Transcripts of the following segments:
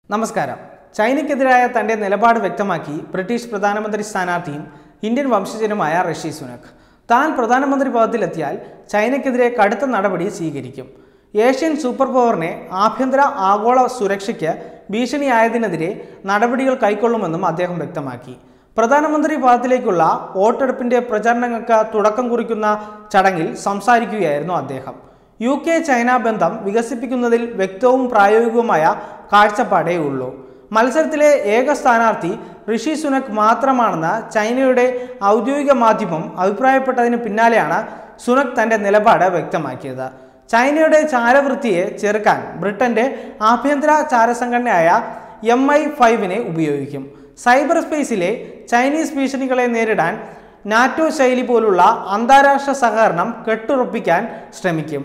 നമസ്കാരം ചൈനയ്ക്കെതിരായ തന്റെ നിലപാട് വ്യക്തമാക്കി ബ്രിട്ടീഷ് പ്രധാനമന്ത്രി സ്ഥാനാർത്ഥിയും ഇന്ത്യൻ വംശജനുമായ ഋഷി സുനക് താൻ പ്രധാനമന്ത്രി പദത്തിലെത്തിയാൽ ചൈനയ്ക്കെതിരെ കടുത്ത നടപടി സ്വീകരിക്കും ഏഷ്യൻ സൂപ്പർ പവറിനെ ആഭ്യന്തര ആഗോള സുരക്ഷയ്ക്ക് ഭീഷണിയായതിനെതിരെ നടപടികൾ കൈക്കൊള്ളുമെന്നും അദ്ദേഹം വ്യക്തമാക്കി പ്രധാനമന്ത്രി പദത്തിലേക്കുള്ള വോട്ടെടുപ്പിന്റെ പ്രചരണങ്ങൾക്ക് തുടക്കം കുറിക്കുന്ന ചടങ്ങിൽ സംസാരിക്കുകയായിരുന്നു അദ്ദേഹം യു കെ ചൈന ബന്ധം വികസിപ്പിക്കുന്നതിൽ വ്യക്തവും പ്രായോഗികവുമായ കാഴ്ചപ്പാടേ ഉള്ളൂ മത്സരത്തിലെ ഏക സ്ഥാനാർത്ഥി ഋഷി സുനക് മാത്രമാണെന്ന് ചൈനയുടെ ഔദ്യോഗിക മാധ്യമം അഭിപ്രായപ്പെട്ടതിന് പിന്നാലെയാണ് സുനക് തന്റെ നിലപാട് വ്യക്തമാക്കിയത് ചൈനയുടെ ചാരവൃത്തിയെ ചെറുക്കാൻ ബ്രിട്ടന്റെ ആഭ്യന്തര ചാരസംഘടനയായ എം ഐ ഫൈവിനെ ഉപയോഗിക്കും സൈബർ സ്പേസിലെ ചൈനീസ് ഭീഷണികളെ നേരിടാൻ നാറ്റോ ശൈലി പോലുള്ള അന്താരാഷ്ട്ര സഹകരണം കെട്ടുറപ്പിക്കാൻ ശ്രമിക്കും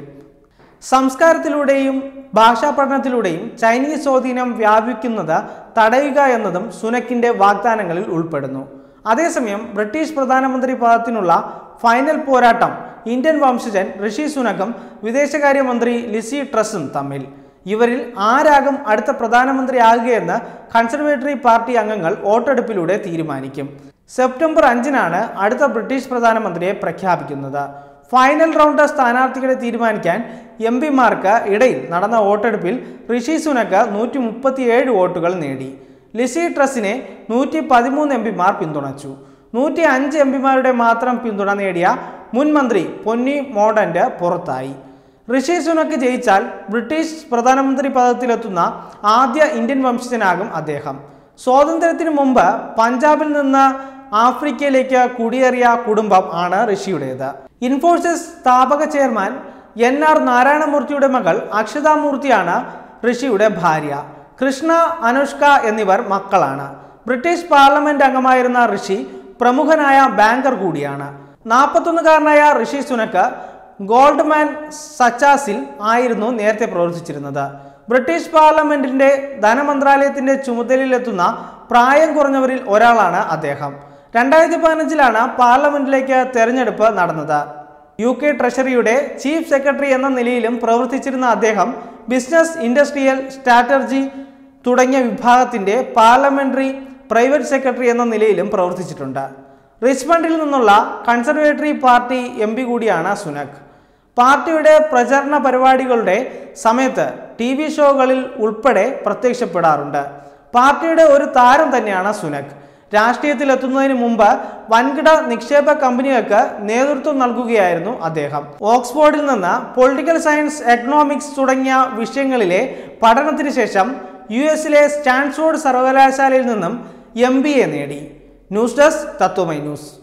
സംസ്കാരത്തിലൂടെയും ഭാഷാ പഠനത്തിലൂടെയും ചൈനീസ് സ്വാധീനം വ്യാപിക്കുന്നത് തടയുക എന്നതും സുനക്കിന്റെ വാഗ്ദാനങ്ങളിൽ ഉൾപ്പെടുന്നു അതേസമയം ബ്രിട്ടീഷ് പ്രധാനമന്ത്രി പദത്തിനുള്ള ഫൈനൽ പോരാട്ടം ഇന്ത്യൻ വംശജൻ ഋഷി സുനക്കും വിദേശകാര്യമന്ത്രി ലിസി ട്രസും തമ്മിൽ ഇവരിൽ ആരാകും അടുത്ത പ്രധാനമന്ത്രിയാകുകയെന്ന് കൺസർവേറ്ററി പാർട്ടി അംഗങ്ങൾ വോട്ടെടുപ്പിലൂടെ തീരുമാനിക്കും സെപ്റ്റംബർ അഞ്ചിനാണ് അടുത്ത ബ്രിട്ടീഷ് പ്രധാനമന്ത്രിയെ പ്രഖ്യാപിക്കുന്നത് ഫൈനൽ റൗണ്ട് സ്ഥാനാർത്ഥികളെ തീരുമാനിക്കാൻ എം പിമാർക്ക് ഇടയിൽ നടന്ന വോട്ടെടുപ്പിൽ ഋഷി സുനക്ക് നൂറ്റി മുപ്പത്തിയേഴ് വോട്ടുകൾ നേടി ലിസി ട്രസിനെ നൂറ്റി പതിമൂന്ന് എം പിമാർ പിന്തുണച്ചു നൂറ്റി അഞ്ച് എം പിമാരുടെ മാത്രം പിന്തുണ നേടിയ മുൻ മന്ത്രി പൊന്നി മോഡന്റ് പുറത്തായി ഋഷി സുനക്ക് ജയിച്ചാൽ ബ്രിട്ടീഷ് പ്രധാനമന്ത്രി പദത്തിലെത്തുന്ന ആദ്യ ഇന്ത്യൻ വംശജനാകും അദ്ദേഹം സ്വാതന്ത്ര്യത്തിന് മുമ്പ് പഞ്ചാബിൽ നിന്ന് ആഫ്രിക്കയിലേക്ക് കുടിയേറിയ കുടുംബം ആണ് ഋഷിയുടേത് ഇൻഫോസിസ് സ്ഥാപക ചെയർമാൻ എൻ ആർ നാരായണമൂർത്തിയുടെ മകൾ അക്ഷത മൂർത്തിയാണ് ഋഷിയുടെ ഭാര്യ കൃഷ്ണ അനുഷ്ക എന്നിവർ മക്കളാണ് ബ്രിട്ടീഷ് പാർലമെന്റ് അംഗമായിരുന്ന ഋഷി പ്രമുഖനായ ബാങ്കർ കൂടിയാണ് നാൽപ്പത്തൊന്നുകാരനായ ഋഷി സുനക്ക് ഗോൾഡ്മാൻ സച്ചാസിൽ ആയിരുന്നു നേരത്തെ പ്രവർത്തിച്ചിരുന്നത് ബ്രിട്ടീഷ് പാർലമെന്റിന്റെ ധനമന്ത്രാലയത്തിന്റെ ചുമതലയിലെത്തുന്ന പ്രായം കുറഞ്ഞവരിൽ ഒരാളാണ് അദ്ദേഹം രണ്ടായിരത്തി പതിനഞ്ചിലാണ് പാർലമെന്റിലേക്ക് തെരഞ്ഞെടുപ്പ് നടന്നത് യു കെ ട്രഷറിയുടെ ചീഫ് സെക്രട്ടറി എന്ന നിലയിലും പ്രവർത്തിച്ചിരുന്ന അദ്ദേഹം ബിസിനസ് ഇൻഡസ്ട്രിയൽ സ്ട്രാറ്റജി തുടങ്ങിയ വിഭാഗത്തിന്റെ പാർലമെന്ററി പ്രൈവറ്റ് സെക്രട്ടറി എന്ന നിലയിലും പ്രവർത്തിച്ചിട്ടുണ്ട് റിച്ച്മണ്ടിൽ നിന്നുള്ള കൺസർവേറ്ററി പാർട്ടി എം പി കൂടിയാണ് സുനക് പാർട്ടിയുടെ പ്രചരണ പരിപാടികളുടെ സമയത്ത് ടി വി ഷോകളിൽ ഉൾപ്പെടെ പ്രത്യക്ഷപ്പെടാറുണ്ട് പാർട്ടിയുടെ ഒരു താരം തന്നെയാണ് സുനക് രാഷ്ട്രീയത്തിലെത്തുന്നതിന് മുമ്പ് വൻകിട നിക്ഷേപ കമ്പനികൾക്ക് നേതൃത്വം നൽകുകയായിരുന്നു അദ്ദേഹം ഓക്സ്ഫോർഡിൽ നിന്ന് പൊളിറ്റിക്കൽ സയൻസ് എക്കണോമിക്സ് തുടങ്ങിയ വിഷയങ്ങളിലെ പഠനത്തിന് ശേഷം യു എസിലെ സ്റ്റാൻഫോർഡ് സർവകലാശാലയിൽ നിന്നും എം ബി എ നേടി ന്യൂസ് ഡെസ്ക് തത്വമൈ ന്യൂസ്